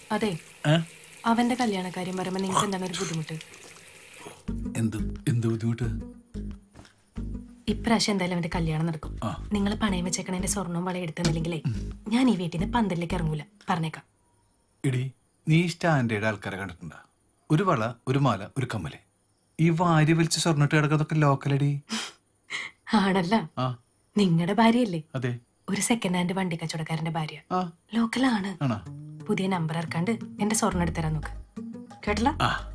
അതെ ഏ? അവന്റെ കല്യാണ കാര്യം പറയുമ്പോ നിങ്ങൾക്ക് എന്താണ് ഒരു ബുദ്ധിമുട്ട് എന്ത് എന്ത് ബുദ്ധിമുട്ട് ഇപ്രാവശ്യം എന്തായാലും അവന്റെ കല്യാണം നടക്കും ആ. നിങ്ങൾ പണയം വെച്ചേക്കണ സ്വർണ്ണവും വള എടുത്തെന്നില്ലെങ്കിലേ ഞാൻ ഈ വീട്ടിൽ നിന്ന് പന്തലിലേക്ക് ഇറങ്ങൂല പറഞ്ഞേക്കാം എടി നീ സ്റ്റാൻഡേർഡ് ആൾക്കാരെ കണ്ടിട്ടുണ്ടാ ഒരു വള ഒരു മാല ഒരു കമ്മല് ഈ വാരി വലിച്ച് സ്വർണ്ണിട്ട് കിടക്കുന്നതൊക്കെ ലോക്കലടി ആണല്ല ആ നിങ്ങളുടെ ഭാര്യയല്ലേ അതെ ഒരു സെക്കൻഡ് ഹാൻഡ് വണ്ടി കച്ചവടക്കാരന്റെ ഭാര്യ ആ ലോക്കലാണ് ആണോ പുതിയ നമ്പർ ഇറക്കാണ്ട് എന്റെ സ്വർണ്ണം എടുത്തരാൻ നോക്ക് കേട്ടല്ല ആ